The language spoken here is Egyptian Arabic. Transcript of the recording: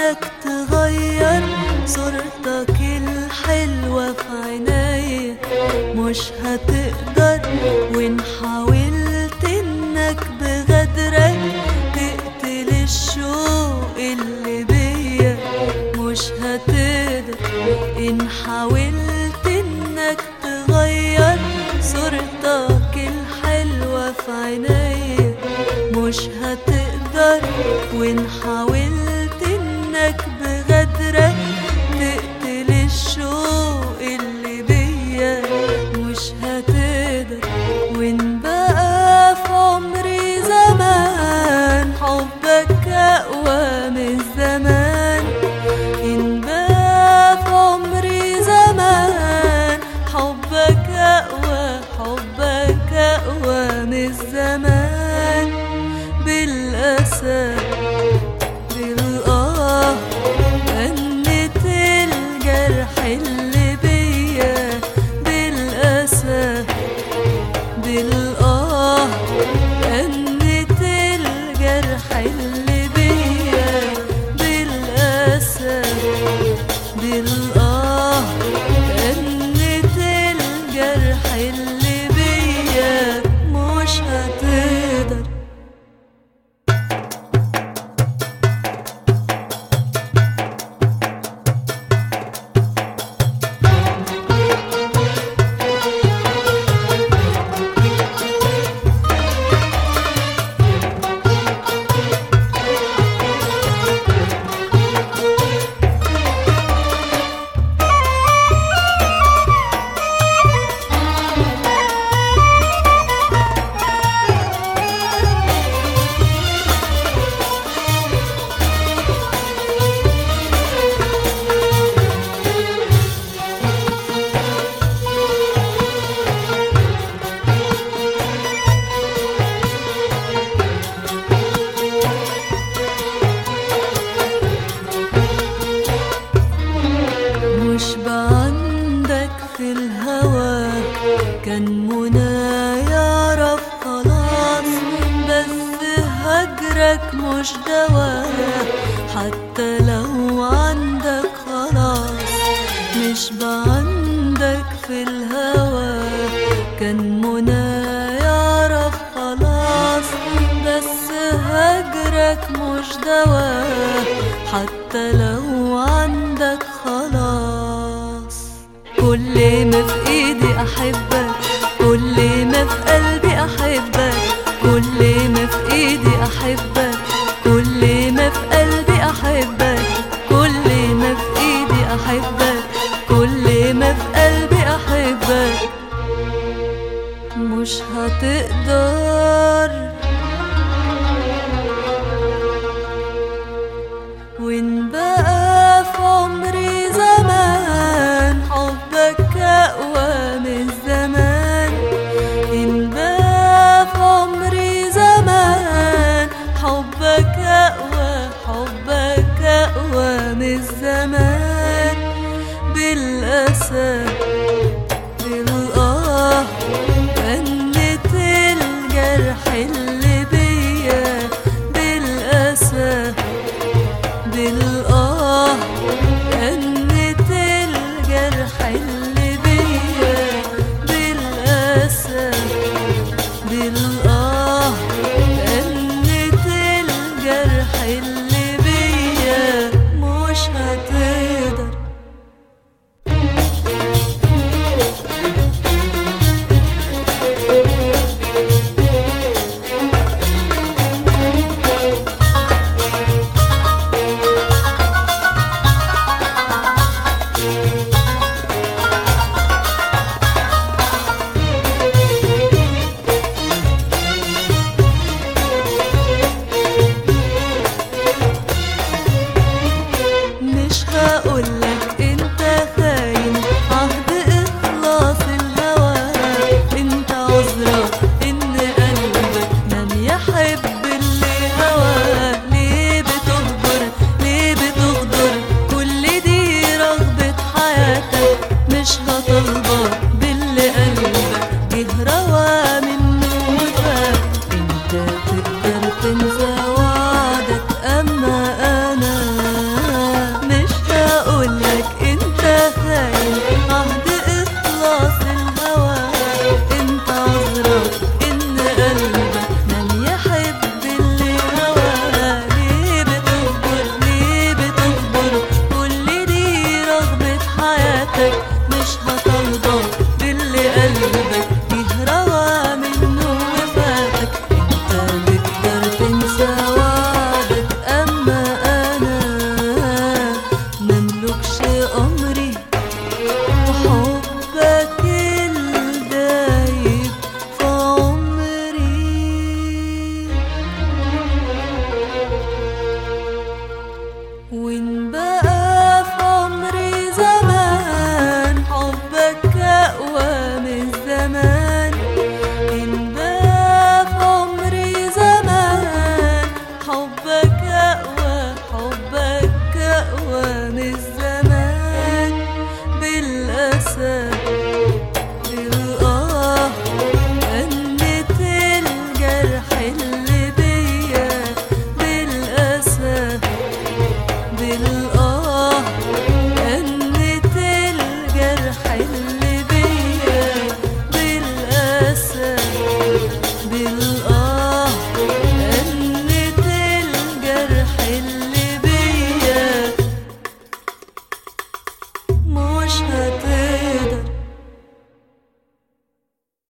عندك تغير صورتك الحلوة في عينيا مش هتقدر وإن حاولت إنك بغدرك تقتل الشوق اللي بيا مش هتقدر إن حاولت إنك تغير صورتك الحلوة في عينيا مش هتقدر وإن حاولت إنك بغدرك تقتل الشوق اللي بيا مش هتقدر وإن بقى في عمري زمان حبك أقوى من زمان إن بقى في عمري زمان حبك أقوى حبك أقوى من الزمان بالأسى بالآه أنت الجرح اللي بيا بالأسى بالآه أنت الجرح اللي بيا بالأسى بالآه أنت الجرح اللي بيا مش هتقدر مش بعندك في الهوى كان منى يعرف خلاص بس هجرك مش دوا حتى لو عندك خلاص مش بعندك في الهوى كان منى يعرف خلاص بس هجرك مش دوا حتى لو عندك خلاص كل ما في ايدي احبك كل ما في قلبي احبك كل ما في ايدي احبك كل ما في قلبي احبك كل ما في ايدي احبك كل ما في قلبي احبك مش هتقدر وإن بقى في عمري زمان حبك أقوى من زمان إن بقى في عمري زمان حبك أقوى حبك أقوى من الزمان بالأسى